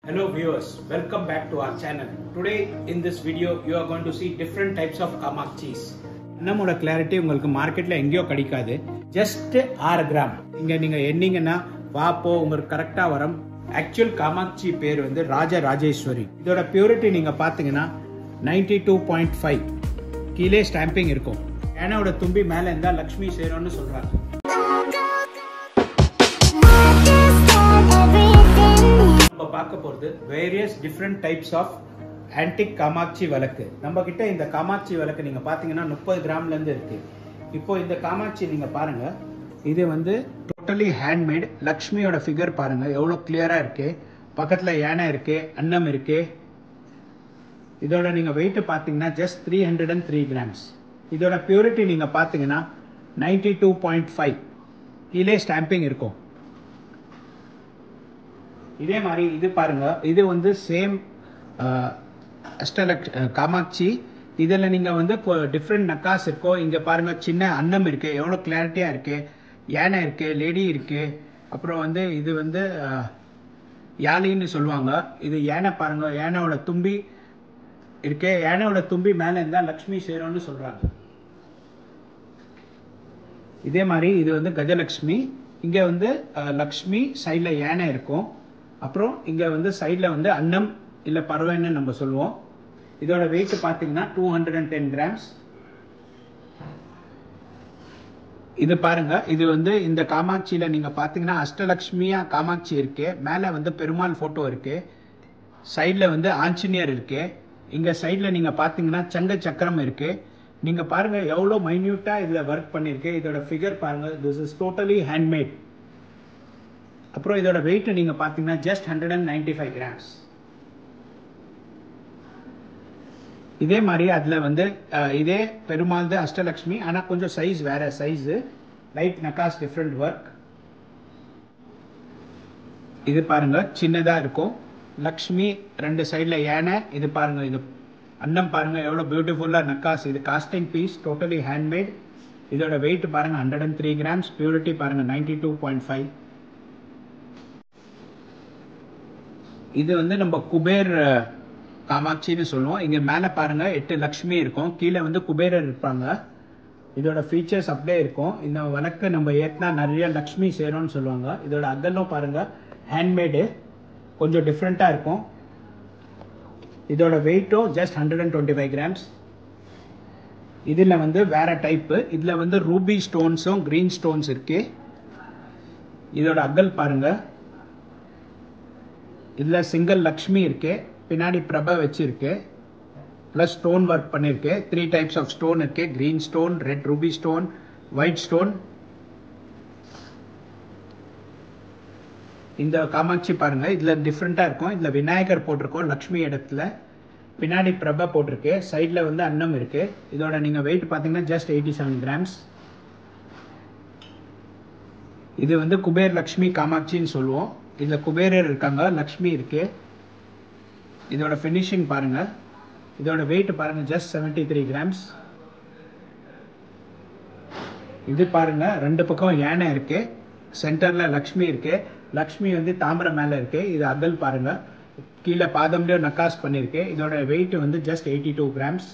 Hello viewers, welcome back to our channel. Today in this video you are going to see different types of kamakchis. நம்மோட clarity உங்களுக்கு மார்க்கெட்ல எங்கேயோ கிடைக்காது just ஆறு gram இங்க நீங்க எண்ணீங்கன்னா வாப்போ உங்களுக்கு கரெக்டா வரும் ஆக்சுவல் காமாட்சி பேர் வந்து ராஜ ராஜேஸ்வரி இதோட பியூரிட்டி நீங்க பாத்தீங்கன்னா நைன்டி டூ பாயிண்ட் ஃபைவ் கீழே ஸ்டாம்பிங் இருக்கும் ஏனாவோட தும்பி மேல இருந்தா லக்ஷ்மி சேரும்னு சொல்றாங்க நம்ம பார்க்க போறது various different types of antique Kamakshi விளக்கு நம்ம கிட்ட இந்த காமாட்சி விளக்கு நீங்க பாத்தீங்கன்னா முப்பது கிராம்ல இருந்து இருக்கு இப்போ இந்த காமாட்சி நீங்க பாருங்க இது வந்து டோட்டலி ஹேண்ட்மேட் லக்ஷ்மியோட ஃபிகர் பாருங்க எவ்வளவு கிளியரா இருக்கு பக்கத்துல யானை இருக்கு அன்னம் இருக்கு இதோட நீங்க வெயிட் பாத்தீங்கன்னா just three hundred and three grams இதோட பியூரிட்டி நீங்க பாத்தீங்கன்னா நைன்டி டூ பாயிண்ட் ஃபைவ் கீழே ஸ்டாம்பிங் இருக்கும் இதே மாதிரி இது பாருங்க இது வந்து சேம் அஷ்டலக் காமாட்சி இதில் நீங்கள் வந்து டிஃப்ரெண்ட் நக்காஸ் இருக்கோ இங்கே பாருங்க சின்ன அன்னம் இருக்கு எவ்வளோ கிளாரிட்டியாக இருக்கு யானை இருக்கு லேடி இருக்கு அப்புறம் வந்து இது வந்து அஹ், யானைன்னு சொல்லுவாங்க இது யானை பாருங்க யானையோட தும்பி இருக்கு யானையோட தும்பி மேலே இருந்தால் லக்ஷ்மி சேரும்னு சொல்றாங்க இதே மாதிரி இது வந்து கஜலக்ஷ்மி இங்க வந்து அஹ், லக்ஷ்மி சைட்ல யானை இருக்கும் அப்புறம் இங்க வந்து சைட்ல வந்து அன்னம் இல்ல பறவைன்னு நம்ம சொல்லுவோம் இதோட வெயிட் பாத்தீங்கன்னா two hundred and ten grams இது பாருங்க இது வந்து இந்த காமாட்சியில நீங்க பாத்தீங்கன்னா அஷ்டலக்ஷ்மியா காமாட்சி இருக்கு மேல வந்து பெருமாள் போட்டோ இருக்கு சைட்ல வந்து ஆஞ்சநேயர் இருக்கு இங்க சைட்ல நீங்க பாத்தீங்கன்னா சங்க சக்கரம் இருக்கு நீங்க பாருங்க எவ்வளவு மைன்யூட்டா இதுல ஒர்க் பண்ணிருக்கு இதோட ஃபிகர் பாருங்க திஸ் இஸ் டோட்டலி ஹேண்ட்மேட் அப்புறம் இதோட வெயிட் நீங்க பாத்தீங்கன்னா just hundred and ninety five grams இதே மாதிரி அதுல வந்து அஹ், இதே பெருமாள் தான் அஷ்டலக்ஷ்மி ஆனா கொஞ்சம் சைஸ் வேற சைஸ் லைட் நக்காஸ் டிஃப்ரெண்ட் ஒர்க் இது பாருங்க சின்னதா இருக்கும் லக்ஷ்மி ரெண்டு சைடுல யானை இது பாருங்க இது அன்னம் பாருங்க எவ்வளவு பியூட்டிஃபுல்லா நக்காஸ் இது காஸ்டிங் பீஸ் டோட்டலி ஹேண்ட்மேட் இதோட வெயிட் பாருங்க hundred and three grams purity பாருங்க நைன்டி டூ பாயிண்ட் ஃபைவ் இது வந்து நம்ம குபேர் அஹ், காமாட்சின்னு சொல்லுவோம் இங்க மேல பாருங்க எட்டு லக்ஷ்மி இருக்கும் கீழே வந்து குபேரர் இருப்பாங்க இதோட ஃபீச்சர்ஸ் அப்படியே இருக்கும் இந்த வழக்கு நம்ம ஏத்தினா நிறைய லக்ஷ்மி சேரும்னு சொல்லுவாங்க இதோட அகலும் பாருங்க ஹேண்ட்மேடு கொஞ்சம் டிஃப்ரெண்ட்டாக இருக்கும் இதோட வெயிட்டும் just hundred and twenty five grams இதில் வந்து வேற டைப்பு இதில் வந்து ரூபி ஸ்டோன்ஸும் கிரீன் ஸ்டோன்ஸ் இருக்கு இதோட அகல் பாருங்க இதில் சிங்கிள் லக்ஷ்மி இருக்கு பின்னாடி பிரபை வச்சிருக்கு ப்ளஸ் ஸ்டோன் ஒர்க் பண்ணிருக்கு த்ரீ டைப்ஸ் ஆஃப் ஸ்டோன் இருக்கு green stone red ruby stone white stone இந்த காமாட்சி பாருங்க இதுல டிஃப்ரெண்டா இருக்கும் இதுல விநாயகர் போட்டிருக்கோம் லக்ஷ்மி இடத்துல பின்னாடி பிரபை போட்டிருக்கு சைட்ல வந்து அன்னம் இருக்கு இதோட நீங்க வெயிட் பாத்தீங்கன்னா ஜஸ்ட் எயிட்டி செவன் கிராம்ஸ் இது வந்து குபேர் லக்ஷ்மி காமாட்சின்னு சொல்லுவோம் இதுல குபேரர் இருக்காங்க லக்ஷ்மி இருக்கு இதோட ஃபினிஷிங் பாருங்க இதோட வெயிட் பாருங்க ஜஸ்ட் செவன்டி த்ரீ கிராம்ஸ் இது பாருங்க ரெண்டு பக்கம் யானை இருக்கு சென்டர்ல லக்ஷ்மி இருக்கு லக்ஷ்மி வந்து தாமரை மேல இருக்கு இது அகல் பாருங்க கீழே பாதம்லயும் நக்காஸ் பண்ணிருக்கு இதோட வெயிட் வந்து ஜஸ்ட் எயிட்டி டூ கிராம்ஸ்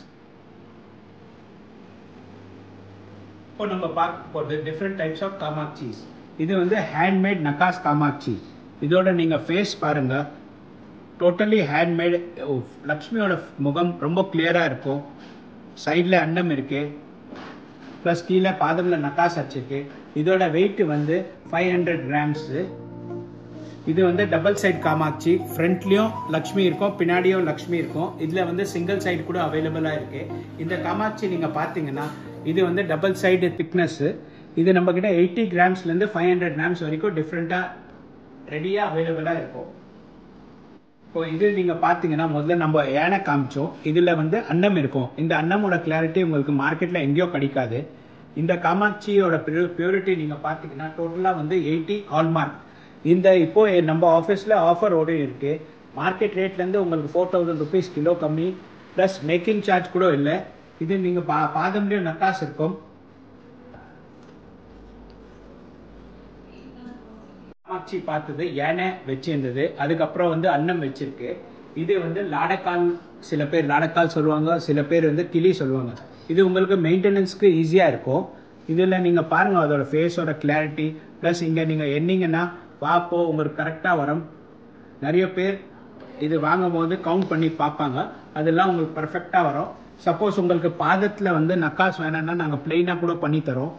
இப்போ நம்ம பார்க்க போறது டிஃப்ரெண்ட் டைப்ஸ் ஆஃப் காமாட்சிஸ் இது வந்து ஹேண்ட்மேட் நக்காஸ் காமாட்சி இதோட நீங்க ஃபேஸ் பாருங்க டோட்டலி ஹேண்ட்மேட் லக்ஷ்மியோட முகம் ரொம்ப கிளியரா இருக்கும் சைடில் அன்னம் இருக்கு ப்ளஸ் கீழே பாதம்ல நக்காஸ் வச்சிருக்கு இதோட வெயிட் வந்து ஃபைவ் ஹண்ட்ரட் கிராம்ஸு இது வந்து டபுள் சைடு காமாட்சி ஃப்ரண்ட்லயும் லக்ஷ்மி இருக்கும் பின்னாடியும் லக்ஷ்மி இருக்கும் இதுல வந்து சிங்கிள் சைடு கூட அவைலபிளா இருக்கு இந்த காமாட்சி நீங்க பாத்தீங்கன்னா இது வந்து டபுள் சைடு திக்னஸ் இது நம்ம கிட்ட எயிட்டி கிராம்ஸ்ல இருந்து ஃபைவ் ஹண்ட்ரட் கிராம்ஸ் வரைக்கும் டிஃப்ரெண்டா ரெடியா அவைலபிளா இருக்கும் இப்போ இது நீங்க பாத்தீங்கன்னா முதல்ல நம்ம யானை காமிச்சோம் இதுல வந்து அன்னம் இருக்கும் இந்த அன்னமோட கிளாரிட்டி உங்களுக்கு மார்க்கெட்ல எங்கேயோ கிடைக்காது இந்த காமாட்சியோட பியூரிட்டி நீங்க பாத்தீங்கன்னா டோட்டலா வந்து எயிட்டி ஹால்மார்க் இந்த இப்போ நம்ம ஆஃபீஸ்ல ஆஃபர் ஓடி இருக்கு மார்க்கெட் ரேட்ல இருந்து உங்களுக்கு ஃபோர் தௌசண்ட் ருபீஸ் கிலோ கம்மி ப்ளஸ் மேக்கிங் சார்ஜ் கூட இல்லை இது நீங்க பா பாதம்லயும் நக்காஸ் இருக்கும் காமாட்சி பார்த்தது யானை வச்சிருந்தது அதுக்கப்புறம் வந்து அன்னம் வச்சிருக்கு இது வந்து லாடக்கால் சில பேர் லாடக்கால் சொல்லுவாங்க சில பேர் வந்து கிளி சொல்லுவாங்க இது உங்களுக்கு மெயின்டெனன்ஸ்க்கு ஈஸியாக இருக்கும் இதில் நீங்கள் பாருங்கள் அதோட ஃபேஸோட கிளாரிட்டி ப்ளஸ் இங்கே நீங்கள் எண்ணிங்கன்னா வாப்போ உங்களுக்கு கரெக்டாக வரும் நிறைய பேர் இது வாங்கும் போது கவுண்ட் பண்ணி பார்ப்பாங்க அதெல்லாம் உங்களுக்கு பர்ஃபெக்டாக வரும் சப்போஸ் உங்களுக்கு பாதத்தில் வந்து நக்காஸ் வேணும்னா நாங்கள் பிளெயினாக கூட பண்ணி தரோம்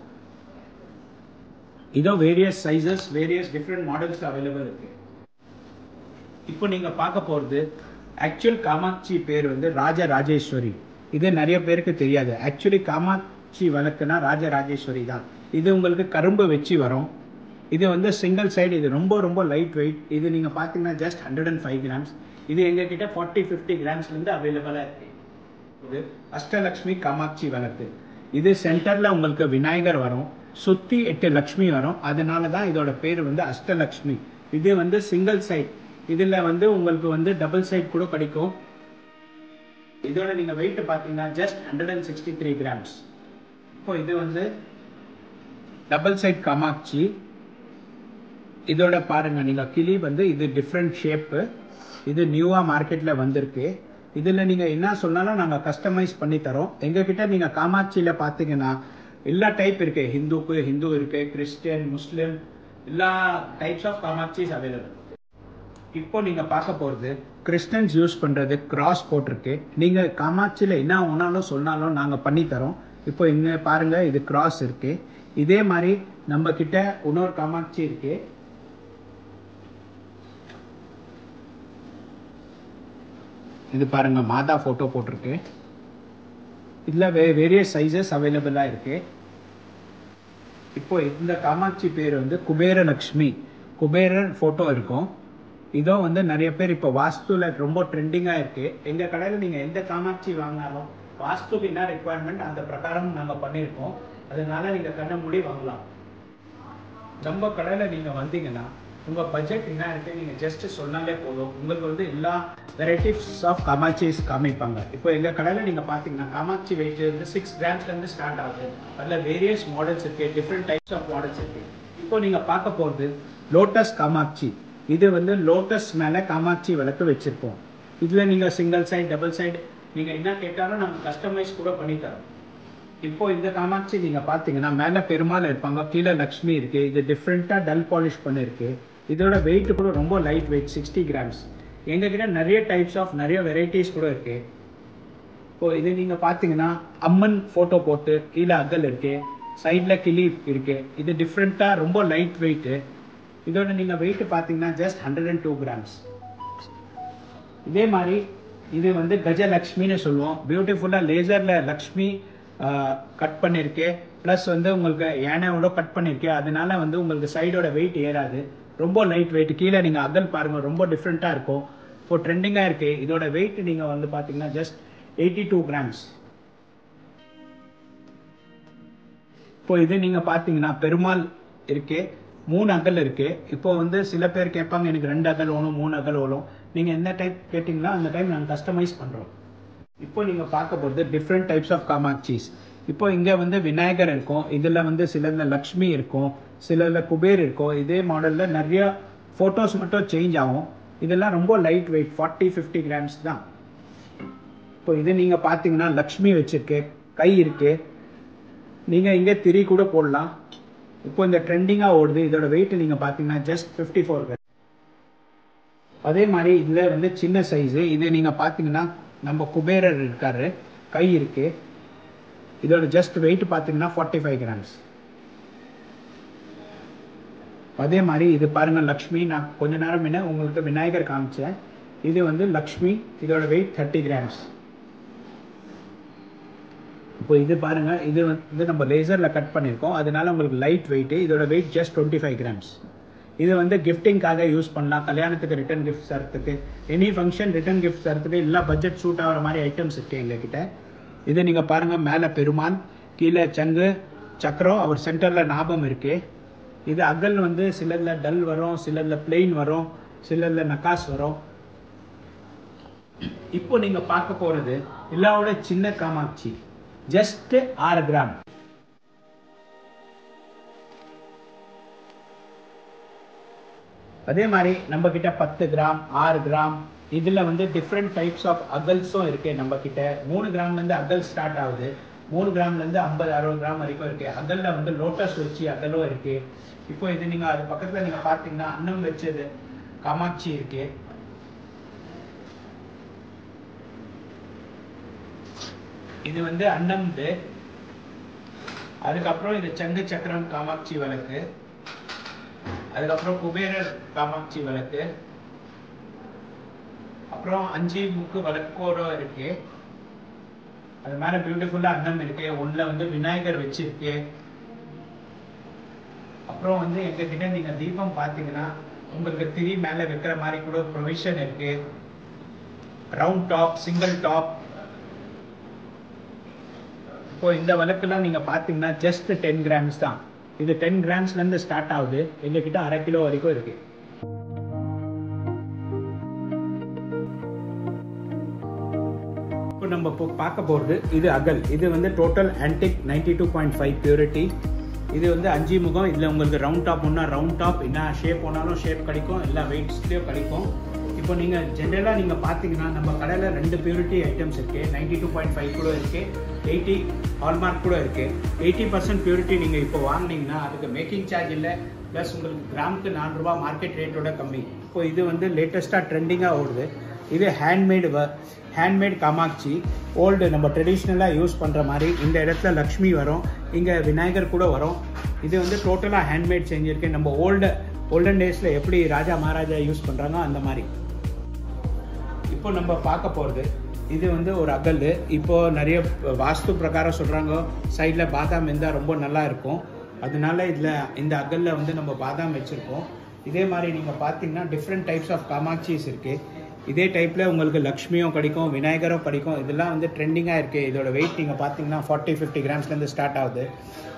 இதோ various sizes various different models available இருக்கு இப்போ நீங்க பார்க்க போறது ஆக்சுவல் காமாட்சி பேர் வந்து ராஜ ராஜேஸ்வரி இது நிறைய பேருக்கு தெரியாது ஆக்சுவலி காமாட்சி வழக்குனா ராஜ ராஜேஸ்வரி தான் இது உங்களுக்கு கரும்பு வச்சு வரும் இது வந்து சிங்கிள் சைடு இது ரொம்ப ரொம்ப லைட் வெயிட் இது நீங்க பாத்தீங்கன்னா just hundred and five grams இது எங்க கிட்ட ஃபார்ட்டி ஃபிஃப்டி கிராம்ஸ்ல இருந்து அவைலபிளா இருக்கு இது அஷ்டலக்ஷ்மி காமாட்சி வழக்கு இது சென்டர்ல உங்களுக்கு விநாயகர் வரும் சுத்தி எட்டு லக்ஷ்மி வரும் அதனால தான் இதோட பேர் வந்து அஷ்டலக்ஷ்மி இது வந்து சிங்கிள் சைட் இதுல வந்து உங்களுக்கு வந்து டபுள் சைட் கூட கிடைக்கும் இதோட நீங்க வெயிட் பாத்தீங்கன்னா just hundred and sixty three grams இப்போ இது வந்து டபுள் சைட் காமாட்சி இதோட பாருங்க நீங்க கிளி வந்து இது டிஃப்ரெண்ட் ஷேப்பு இது நியூவா மார்க்கெட்ல வந்திருக்கு இதுல நீங்க என்ன சொன்னாலும் நாங்க கஸ்டமைஸ் பண்ணி தரோம் எங்க கிட்ட நீங்க காமாட்சியில பாத்தீங்கன்னா எல்லா டைப் இருக்கு ஹிந்துக்கு ஹிந்து இருக்கு கிறிஸ்டியன் முஸ்லிம் எல்லா டைப்ஸ் ஆஃப் காமாட்சிஸ் அவைலபிள் இப்போ நீங்க பார்க்க போறது கிறிஸ்டியன்ஸ் யூஸ் பண்றது கிராஸ் போட்டிருக்கு நீங்க காமாட்சியில என்ன ஒன்னாலும் சொன்னாலும் நாங்க பண்ணி தரோம் இப்போ இங்க பாருங்க இது கிராஸ் இருக்கு இதே மாதிரி நம்ம கிட்ட இன்னொரு காமாட்சி இருக்கு இது பாருங்க மாதா போட்டோ போட்டிருக்கு இதுல வே வேரியஸ் சைஸஸ் அவைலபிளா இருக்கு இப்போ இந்த காமாட்சி பேர் வந்து குபேர லக்ஷ்மி குபேரர் போட்டோ இருக்கும் இதோ வந்து நிறைய பேர் இப்போ வாஸ்துல ரொம்ப ட்ரெண்டிங்கா இருக்கு எங்க கடையில நீங்க எந்த காமாட்சி வாங்கினாலும் வாஸ்துக்கு என்ன ரெக்குவயர்மெண்ட் அந்த பிரகாரம் நாங்க பண்ணியிருக்கோம் அதனால நீங்க கண்ண மூடி வாங்கலாம் நம்ம கடையில நீங்க வந்தீங்கன்னா உங்க பட்ஜெட் என்ன இருக்கு நீங்க ஜஸ்ட் சொன்னாலே போதும் உங்களுக்கு வந்து எல்லா வெரைட்டிஸ் ஆஃப் காமாட்சிஸ் காமிப்பாங்க இப்போ எங்க கடையில நீங்க பாத்தீங்கன்னா காமாட்சி வெயிட் வந்து சிக்ஸ் கிராம்ஸ்ல இருந்து ஸ்டார்ட் ஆகுது அதுல வேரியஸ் மாடல்ஸ் இருக்கு டிஃப்ரெண்ட் டைப்ஸ் ஆஃப் மாடல்ஸ் இருக்கு இப்போ நீங்க பார்க்க போறது லோட்டஸ் காமாட்சி இது வந்து லோட்டஸ் மேல காமாட்சி விளக்கு வச்சிருப்போம் இதுல நீங்க சிங்கிள் சைடு டபுள் சைடு நீங்க என்ன கேட்டாலும் நம்ம கஸ்டமைஸ் கூட பண்ணி தரோம் இப்போ இந்த காமாட்சி நீங்க பாத்தீங்கன்னா மேல பெருமாள் இருப்பாங்க கீழே லக்ஷ்மி இருக்கு இது டிஃப்ரெண்டா டல் பாலிஷ் பண்ணிருக்கு இதோட வெயிட் கூட ரொம்ப லைட் வெயிட் சிக்ஸ்டி கிராம்ஸ் எங்க கிட்ட நிறைய டைப்ஸ் ஆஃப் நிறைய வெரைட்டிஸ் கூட இருக்கு இப்போ இது நீங்க பாத்தீங்கன்னா அம்மன் போட்டோ போட்டு கீழே அகல் இருக்கு சைட்ல கிளி இருக்கு இது டிஃப்ரெண்டா ரொம்ப லைட் வெயிட் இதோட நீங்க வெயிட் பாத்தீங்கன்னா just hundred and two grams இதே மாதிரி இது வந்து கஜலக்ஷ்மின்னு சொல்லுவோம் பியூட்டிஃபுல்லா லேசர்ல லக்ஷ்மி கட் பண்ணிருக்கு ப்ளஸ் வந்து உங்களுக்கு யானையோட கட் பண்ணிருக்கு அதனால வந்து உங்களுக்கு சைடோட வெயிட் ஏறாது ரொம்ப லைட் வெயிட் கீழே நீங்க அகல் பாருங்க ரொம்ப டிஃப்ரெண்டா இருக்கும் இப்போ ட்ரெண்டிங்கா இருக்கு இதோட வெயிட் நீங்க வந்து பாத்தீங்கன்னா ஜஸ்ட் எயிட்டி டூ கிராம்ஸ் இப்போ இது நீங்க பாத்தீங்கன்னா பெருமாள் இருக்கு மூணு அகல் இருக்கு இப்போ வந்து சில பேர் கேட்பாங்க எனக்கு ரெண்டு அகல் வேணும் மூணு அகல் வேணும் நீங்க எந்த டைப் கேட்டீங்கன்னா அந்த டைம் நாங்கள் கஸ்டமைஸ் பண்றோம் இப்போ நீங்க பார்க்க போறது டிஃப்ரெண்ட் டைப்ஸ் ஆஃப் காமாட்சிஸ் இப்போ இங்க வந்து விநாயகர் இருக்கும் இதுல வந்து சிலர்ல லக்ஷ்மி இருக்கும் சிலர்ல குபேர் இருக்கும் இதே மாடல்ல நிறைய போட்டோஸ் மட்டும் சேஞ்ச் ஆகும் இதெல்லாம் ரொம்ப light weight forty fifty grams தான் இப்போ இது நீங்க பாத்தீங்கன்னா லக்ஷ்மி வச்சிருக்கு கை இருக்கு நீங்க இங்க திரி கூட போடலாம் இப்போ இந்த ட்ரெண்டிங்கா ஓடுது இதோட வெயிட் நீங்க பாத்தீங்கன்னா ஜஸ்ட் ஃபிஃப்டி ஃபோர் அதே மாதிரி இதுல வந்து சின்ன சைஸ் இது நீங்க பாத்தீங்கன்னா நம்ம குபேரர் இருக்காரு கை இருக்கு இதோட ஜஸ்ட் வெயிட் பாத்தீங்கன்னா ஃபார்ட்டி ஃபைவ் கிராம்ஸ் அதே மாதிரி இது பாருங்க லக்ஷ்மி நான் கொஞ்ச நேரம் முன்ன உங்களுக்கு விநாயகர் காமிச்சேன் இது வந்து லக்ஷ்மி இதோட வெயிட் தேர்ட்டி கிராம்ஸ் இப்போ இது பாருங்க இது வந்து நம்ம லேசர்ல கட் பண்ணியிருக்கோம் அதனால உங்களுக்கு லைட் வெயிட் இதோட weight just twenty five grams இது வந்து கிஃப்டிங்காக யூஸ் பண்ணலாம் கல்யாணத்துக்கு ரிட்டர்ன் கிஃப்ட் தரத்துக்கு எனி ஃபங்க்ஷன் ரிட்டர்ன் கிஃப்ட் தரத்துக்கு எல்லா பட்ஜெட் சூட் ஆகிற மாதிரி ஐட்டம்ஸ் இருக்கு எங்ககிட்ட இது நீங்க பாருங்க மேல பெருமான் கீழே சங்கு சக்கரம் அவர் சென்டர்ல ஞாபகம் இருக்கு இது அகல் வந்து சிலர்ல டல் வரும் சிலர்ல பிளெயின் வரும் சிலர்ல நக்காஸ் வரும் இப்போ நீங்க பார்க்க போறது எல்லாவோட சின்ன காமாட்சி ஜஸ்ட் ஆறு கிராம் அதே மாதிரி நம்ம கிட்ட பத்து கிராம் ஆறு கிராம் இதுல வந்து டிஃப்ரெண்ட் டைப்ஸ் ஆஃப் அகல்ஸும் இருக்கு நம்ம கிட்ட மூணு கிராம்ல இருந்து அகல் ஸ்டார்ட் ஆகுது மூணு கிராம்ல இருந்து ஐம்பது அறுபது கிராம் வரைக்கும் இருக்கு அகல்ல வந்து லோட்டஸ் வச்சு அகலும் இருக்கு இப்போ இது நீங்க அது பக்கத்துல நீங்க பாத்தீங்கன்னா அன்னம் வச்சது காமாட்சி இருக்கு இது வந்து அன்னம்து அதுக்கப்புறம் இது சங்கு சக்கரம் காமாட்சி விளக்கு அதுக்கப்புறம் குபேரர் காமாட்சி விளக்கு அப்புறம் அஞ்சு முக்கு விளக்கோட இருக்கு அது மேல பியூட்டிஃபுல்லா அன்னம் இருக்கு உள்ள வந்து விநாயகர் வச்சிருக்கு அப்புறம் வந்து எங்க கிட்ட நீங்க தீபம் பாத்தீங்கன்னா உங்களுக்கு திரி மேல வைக்கிற மாதிரி கூட ப்ரொவிஷன் இருக்கு ரவுண்ட் டாப் சிங்கிள் டாப் இப்போ இந்த விளக்குலாம் நீங்க பாத்தீங்கன்னா ஜஸ்ட் டென் கிராம்ஸ் தான் இது டென் கிராம்ஸ்ல இருந்து ஸ்டார்ட் ஆகுது எங்க கிட்ட அரை கிலோ வரைக்கும் இருக்கு இப்போ நம்ம இப்போ பார்க்க போகிறது இது அகல் இது வந்து total antique ninety two point five purity இது வந்து அஞ்சு முகம் இதில் உங்களுக்கு ரவுண்ட் டாப் ஒன்றா ரவுண்ட் டாப் என்ன ஷேப் போனாலும் ஷேப் கிடைக்கும் எல்லா வெயிட்ஸ்லேயும் கிடைக்கும் இப்போ நீங்கள் ஜென்ரலாக நீங்கள் பார்த்தீங்கன்னா நம்ம கடையில் ரெண்டு பியூரிட்டி ஐட்டம்ஸ் இருக்குது நைன்டி டூ பாயிண்ட் ஃபைவ் கூட இருக்குது எயிட்டி ஹால்மார்க் கூட இருக்குது எயிட்டி பர்சன்ட் பியூரிட்டி நீங்கள் இப்போ வாங்கினீங்கன்னா அதுக்கு மேக்கிங் சார்ஜ் இல்லை ப்ளஸ் உங்களுக்கு கிராமுக்கு நாலு ரூபா மார்க்கெட் ரேட்டோட கம்மி இப்போ இது வந்து லேட்டஸ்ட்டாக ட்ரெண்டிங்காக ஓடுது இது ஹேண்ட்மேடு ஹேண்ட்மேட் காமாட்சி ஓல்டு நம்ம ட்ரெடிஷ்னலாக யூஸ் பண்ணுற மாதிரி இந்த இடத்துல லக்ஷ்மி வரும் இங்கே விநாயகர் கூட வரும் இது வந்து டோட்டலாக ஹேண்ட்மேட் செஞ்சுருக்கேன் நம்ம ஓல்டு ஓல்டன் டேஸில் எப்படி ராஜா மகாராஜா யூஸ் பண்ணுறாங்க அந்த மாதிரி இப்போ நம்ம பார்க்க போகிறது இது வந்து ஒரு அகல் இப்போ நிறைய வாஸ்து பிரகாரம் சொல்கிறாங்க சைடில் பாதாம் இருந்தால் ரொம்ப நல்லா இருக்கும் அதனால இதில் இந்த அகலில் வந்து நம்ம பாதாம் வச்சுருக்கோம் இதே மாதிரி நீங்கள் பார்த்தீங்கன்னா டிஃப்ரெண்ட் டைப்ஸ் ஆஃப் காமாட்சிஸ் இருக்குது இதே டைப்பில் உங்களுக்கு லக்ஷ்மியும் கிடைக்கும் விநாயகரும் கிடைக்கும் இதெல்லாம் வந்து ட்ரெண்டிங்காக இருக்குது இதோட வெயிட் நீங்கள் பார்த்தீங்கன்னா ஃபார்ட்டி ஃபிஃப்டி கிராம்ஸ்லேருந்து ஸ்டார்ட் ஆகுது